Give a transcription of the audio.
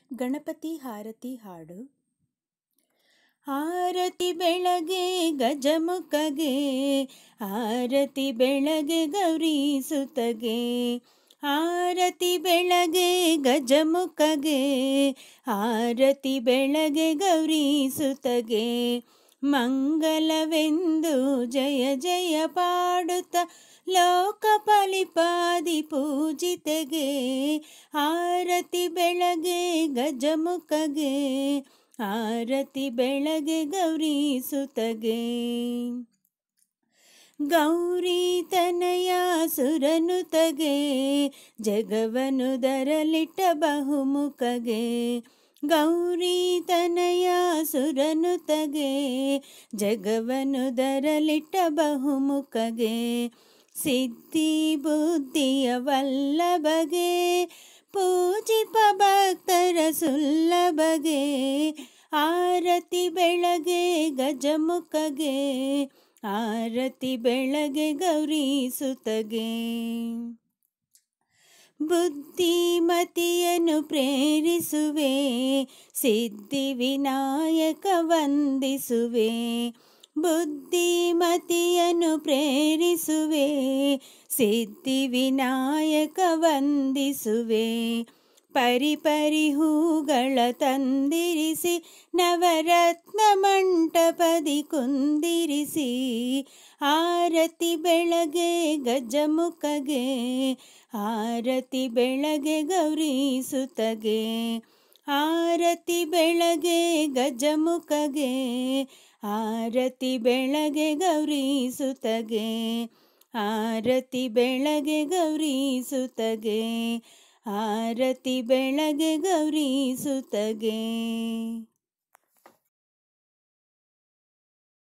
ಗಣಪತಿ ಹಾರತಿ ಹಾಡು ಆರತಿ ಬೆಳಗ್ಗೆ ಗಜಮುಖಗೆ ಆರತಿ ಬೆಳಗ್ಗೆ ಗೌರಿ ಸುತಗೆ ಆರತಿ ಬೆಳಗ್ಗೆ ಗಜಮುಖಗೆ ಆರತಿ ಬೆಳಗ್ಗೆ ಗೌರಿ ಸುತಗೆ ಮಂಗಲವೆಂದು ಜಯ ಜಯ ಪಾಡುತ್ತ ಲೋಕ ಫಲಿಪಾದಿ ಪೂಜಿತೆಗೆ ಆರತಿ ಬೆಳಗ್ಗೆ ಗಜಮುಖಗೆ ಆರತಿ ಬೆಳಗ್ಗೆ ಗೌರಿ ಸುತಗೆ ಗೌರಿ ತನಯ ಸುರನುತಗೆ ಜಗವನು ದರಲಿಟ್ಟ ಬಹುಮುಖಗೆ ಗೌರಿ ತನಯ ಸುರನುತಗೆ ಜಗವನು ದರಲಿಟ್ಟ ಬಹುಮುಖಗೆ ಸಿದ್ಧಿ ಬುದ್ಧಿಯ ವಲ್ಲಭಗೆ ಪೂಜಿಪ ಭಕ್ತರ ಸುಲ್ಲಭಗೆ ಆರತಿ ಬೆಳಗ್ಗೆ ಗಜಮುಖಗೆ ಆರತಿ ಬೆಳಗ್ಗೆ ಗೌರಿ ಸುತಗೆ ಬುದ್ಧಿಮತಿಯನ್ನು ಪ್ರೇರಿಸುವೆ ಸಿದ್ಧಿ ವಿನಾಯಕ ವಂದಿಸುವೆ ಬುದ್ಧಿಮತಿಯನ್ನು ಪ್ರೇರಿಸುವೆ ಸಿದ್ಧಿ ವಿನಾಯಕ ವಂದಿಸುವೆ ಪರಿಪರಿ ಹೂಗಳ ತಂದಿರಿಸಿ ನವರತ್ನ ಮಂಟಪದಿ ಕುಂದಿರಿಸಿ ಆರತಿ ಬೆಳಗ್ಗೆ ಗಜಮುಖಗೆ ಆರತಿ ಬೆಳಗ್ಗೆ ಗೌರಿ ಸುತಗೆ ಆರತಿ ಬೆಳಗ್ಗೆ ಗಜಮುಖಗೆ ಆರತಿ ಬೆಳಗ್ಗೆ ಗೌರಿ ಸುತಗೆ ಆರತಿ ಬೆಳಗ್ಗೆ ಗೌರಿ ಸುತಗೆ ಆರತಿ ಬೆಳಗ್ಗೆ ಗೌರಿ ಸುತಗೆ